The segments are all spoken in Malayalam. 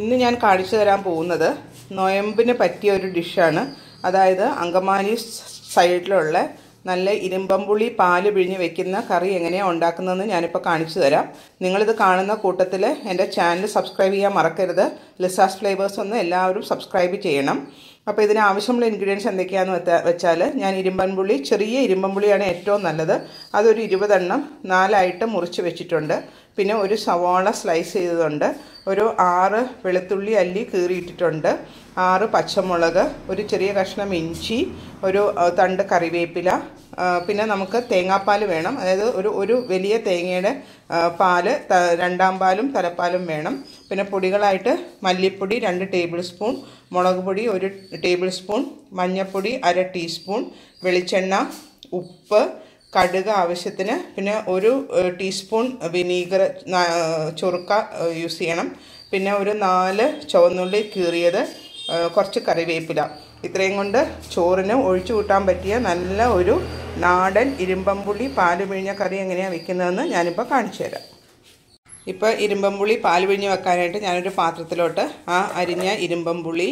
ഇന്ന് ഞാൻ കാണിച്ചു തരാൻ പോകുന്നത് നൊയമ്പിന് പറ്റിയ ഒരു ഡിഷാണ് അതായത് അങ്കമാലി സൈഡിലുള്ള നല്ല ഇരുമ്പമ്പുളി പാല് പിഴിഞ്ഞ് വെക്കുന്ന കറി എങ്ങനെയാണ് ഉണ്ടാക്കുന്നതെന്ന് ഞാനിപ്പോൾ കാണിച്ചു തരാം നിങ്ങളിത് കാണുന്ന കൂട്ടത്തിൽ എൻ്റെ ചാനൽ സബ്സ്ക്രൈബ് ചെയ്യാൻ മറക്കരുത് ലിസാസ് ഫ്ലേവേഴ്സ് ഒന്ന് എല്ലാവരും സബ്സ്ക്രൈബ് ചെയ്യണം അപ്പോൾ ഇതിന് ആവശ്യമുള്ള ഇൻഗ്രീഡിയൻസ് എന്തൊക്കെയാണെന്ന് വെച്ചാൽ വെച്ചാൽ ഞാൻ ഇരുമ്പൻപുളി ചെറിയ ഇരുമ്പൻപുളിയാണ് ഏറ്റവും നല്ലത് അതൊരു ഇരുപതെണ്ണം നാലായിട്ട് മുറിച്ച് വെച്ചിട്ടുണ്ട് പിന്നെ ഒരു സവാള സ്ലൈസ് ചെയ്തതുണ്ട് ഒരു ആറ് വെളുത്തുള്ളി അല്ലി കീറിയിട്ടിട്ടുണ്ട് ആറ് പച്ചമുളക് ഒരു ചെറിയ കഷ്ണം ഇഞ്ചി ഒരു അഹ്, തണ്ട് കറിവേപ്പില ആ, പിന്നെ നമുക്ക് തേങ്ങാപ്പാൽ വേണം അതായത് ഒരു ഒരു വലിയ തേങ്ങയുടെ ആ, പാല് ത- രണ്ടാം പാലും തലപ്പാലും വേണം പിന്നെ പൊടികളായിട്ട് മല്ലിപ്പൊടി രണ്ട് ടേബിൾ സ്പൂൺ മുളക് പൊടി ഒരു ടേബിൾ സ്പൂൺ മഞ്ഞൾപ്പൊടി അര ടീസ്പൂൺ വെളിച്ചെണ്ണ ഉപ്പ് കടുക് ആവശ്യത്തിന് പിന്നെ ഒരു ഏഹ്, ടീസ്പൂൺ വിനീഗർ ന- ചൊറുക്ക ഏഹ്, യൂസ് ചെയ്യണം പിന്നെ ഒരു നാല് ചുവന്നുള്ളി കീറിയത് ഏഹ്, കുറച്ച് കറിവേപ്പില ഇത്രയും കൊണ്ട് ചോറിന് ഒഴിച്ചു കൂട്ടാൻ പറ്റിയ നല്ല ഒരു നാടൻ ഇരുമ്പമ്പുള്ളി പാല് പിഴിഞ്ഞ കറി എങ്ങനെയാണ് വെക്കുന്നതെന്ന് ഞാനിപ്പോൾ കാണിച്ചു തരാം ഇപ്പോൾ ഇരുമ്പമ്പുളി പാൽ പിഴിഞ്ഞ് വെക്കാനായിട്ട് ഞാനൊരു പാത്രത്തിലോട്ട് ആ അരിഞ്ഞ ഇരുമ്പമ്പുളി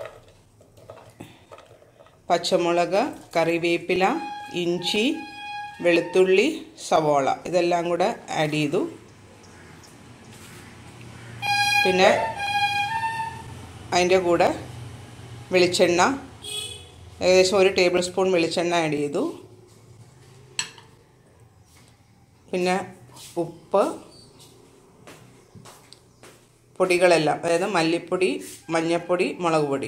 പച്ചമുളക് കറിവേപ്പില ഇഞ്ചി വെളുത്തുള്ളി സവോള ഇതെല്ലാം കൂടെ ആഡ് ചെയ്തു പിന്നെ അതിൻ്റെ കൂടെ വെളിച്ചെണ്ണ ഏകദേശം ഒരു ടേബിൾ സ്പൂൺ വെളിച്ചെണ്ണ ആഡ് ചെയ്തു പിന്നെ ഉപ്പ് പൊടികളെല്ലാം അതായത് മല്ലിപ്പൊടി മഞ്ഞൾപ്പൊടി മുളക് പൊടി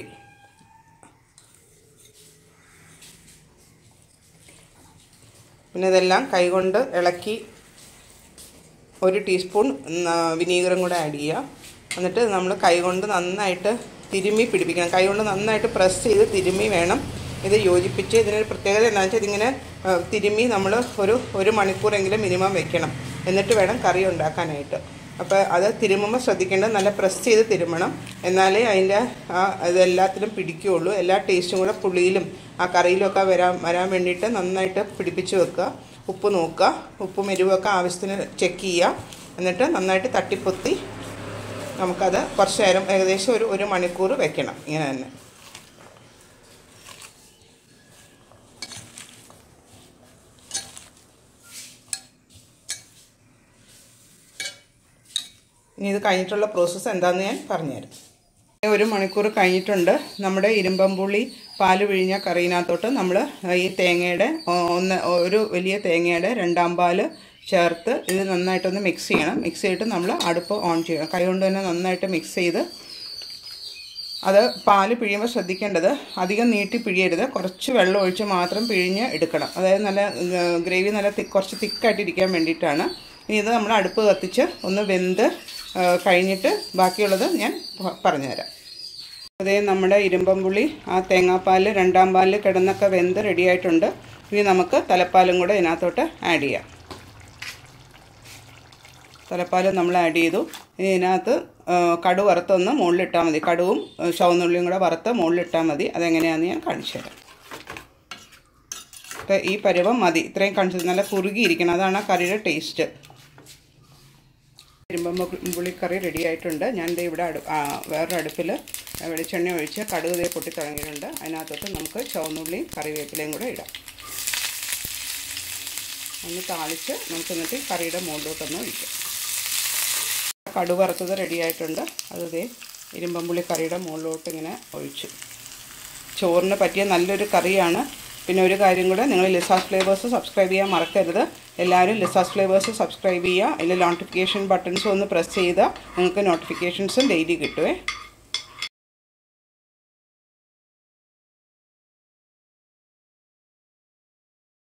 പിന്നെ ഇതെല്ലാം കൈകൊണ്ട് ഇളക്കി ഒരു ടീസ്പൂൺ വിനീഗറും കൂടെ ആഡ് ചെയ്യുക എന്നിട്ട് നമ്മൾ കൈകൊണ്ട് നന്നായിട്ട് തിരുമ്മി പിടിപ്പിക്കണം കൈകൊണ്ട് നന്നായിട്ട് പ്രസ് ചെയ്ത് തിരുമ്മി വേണം ഇത് യോജിപ്പിച്ച് ഇതിനൊരു പ്രത്യേകത എന്താണെന്ന് വെച്ചാൽ ഇതിങ്ങനെ ആ, തിരുമ്മി നമ്മൾ ഒരു ഒരു മണിക്കൂറെങ്കിലും മിനിമം വെക്കണം എന്നിട്ട് വേണം കറി ഉണ്ടാക്കാനായിട്ട് അപ്പോൾ അത് തിരുമ്മുമ്പോൾ ശ്രദ്ധിക്കേണ്ടത് നല്ല പ്രസ് ചെയ്ത് തിരുമ്മണം എന്നാലേ അതിൻ്റെ ആ ഇതെല്ലാത്തിലും പിടിക്കുകയുള്ളൂ എല്ലാ ടേസ്റ്റും കൂടെ പുളിയിലും ആ കറിയിലൊക്കെ വരാൻ വരാൻ വേണ്ടിയിട്ട് നന്നായിട്ട് പിടിപ്പിച്ച് വെക്കുക ഉപ്പ് നോക്കുക ഉപ്പും എരിവൊക്കെ ആവശ്യത്തിന് ചെക്ക് ചെയ്യുക എന്നിട്ട് നന്നായിട്ട് തട്ടിപ്പൊത്തി നമുക്കത് കുറച്ച് നേരം ഏകദേശം ഒരു ഒരു മണിക്കൂർ വെക്കണം ഇങ്ങനെ തന്നെ ഇനി ഇത് കഴിഞ്ഞിട്ടുള്ള പ്രോസസ്സ് എന്താണെന്ന് ഞാൻ പറഞ്ഞുതരാം ഒരു മണിക്കൂർ കഴിഞ്ഞിട്ടുണ്ട് നമ്മുടെ ഇരുമ്പമ്പുള്ളി പാല് പിഴിഞ്ഞ കറിയിനകത്തോട്ട് നമ്മൾ ഈ തേങ്ങയുടെ ഒ- ഒന്ന് ഒരു വലിയ തേങ്ങയുടെ രണ്ടാം പാല് ചേർത്ത് ഇത് നന്നായിട്ടൊന്ന് മിക്സ് ചെയ്യണം മിക്സ് ചെയ്തിട്ട് നമ്മൾ അടുപ്പ് ഓൺ ചെയ്യണം കൈ കൊണ്ട് തന്നെ നന്നായിട്ട് മിക്സ് ചെയ്ത് അത് പാല് പിഴിയുമ്പോൾ ശ്രദ്ധിക്കേണ്ടത് അധികം നീട്ടി പിഴിയരുത് കുറച്ച് വെള്ളം ഒഴിച്ച് മാത്രം പിഴിഞ്ഞ് എടുക്കണം അതായത് നല്ല ഗ്രേവി നല്ല തിക്ക് കുറച്ച് തിക്കായിട്ടിരിക്കാൻ വേണ്ടിയിട്ടാണ് ഇനി ഇത് നമ്മൾ അടുപ്പ് കത്തിച്ച് ഒന്ന് വെന്ത് ആ, കഴിഞ്ഞിട്ട് ബാക്കിയുള്ളത് ഞാൻ പ- പറഞ്ഞുതരാം അതേ നമ്മുടെ ഇരുമ്പമ്പുള്ളി ആ തേങ്ങാപ്പാൽ രണ്ടാം പാലിൽ കിടന്നൊക്കെ വെന്ത് റെഡിയായിട്ടുണ്ട് ഇനി നമുക്ക് തലപ്പാലും കൂടെ ഇതിനകത്തോട്ട് ആഡ് ചെയ്യാം തലപ്പാൽ നമ്മൾ ആഡ് ചെയ്തു ഇനി ഇതിനകത്ത് ആ, കടു വറുത്തൊന്ന് മുകളിലിട്ടാൽ മതി കടുവും ആ, ചുവന്നുള്ളിയും കൂടെ വറുത്ത് മുകളിലിട്ടാൽ മതി അതെങ്ങനെയാണെന്ന് ഞാൻ കാണിച്ചു തരാം ഇപ്പം ഈ പരുവം മതി ഇത്രയും കാണിച്ചത് നല്ല കുറുകിയിരിക്കണം അതാണ് ആ കറിയുടെ ടേസ്റ്റ് ഇരുമ്പമ്പുള്ളി കറി റെഡി ആയിട്ടുണ്ട് ഞാൻ ദേ ഇവിടെ അടു ആ, വേറൊരു അടുപ്പിൽ വെളിച്ചെണ്ണ ഒഴിച്ച് കടുക് ദേ പൊട്ടി തുടങ്ങിയിട്ടുണ്ട് അതിനകത്തോട്ട് നമുക്ക് ചുവന്നുള്ളിയും കറിവേപ്പിലയും കൂടെ ഇടാം ഒന്ന് താളിച്ച് നമുക്ക് എന്നിട്ട് ഈ കറിയുടെ മുകളിലോട്ടൊന്ന് ഒഴിക്കാം കടുക് വറുത്തത് റെഡി ആയിട്ടുണ്ട് അത് ദേ ഇരുമ്പമ്പുള്ളി കറിയുടെ മുകളിലോട്ട് ഇങ്ങനെ ഒഴിച്ചു ചോറിന് പറ്റിയ നല്ലൊരു കറിയാണ് പിന്നെ ഒരു കാര്യം കൂടെ നിങ്ങൾ ലിസാസ് ഫ്ലേവേഴ്സ് സബ്സ്ക്രൈബ് ചെയ്യാൻ മറക്കരുത് എല്ലാവരും ലിസാസ് ഫ്ലേവേഴ്സ് സബ്സ്ക്രൈബ് ചെയ്യുക അതിൽ നോട്ടിഫിക്കേഷൻ ബട്ടൺസും ഒന്ന് പ്രസ് ചെയ്താൽ നിങ്ങൾക്ക് നോട്ടിഫിക്കേഷൻസും ഡെയിലി കിട്ടുമേ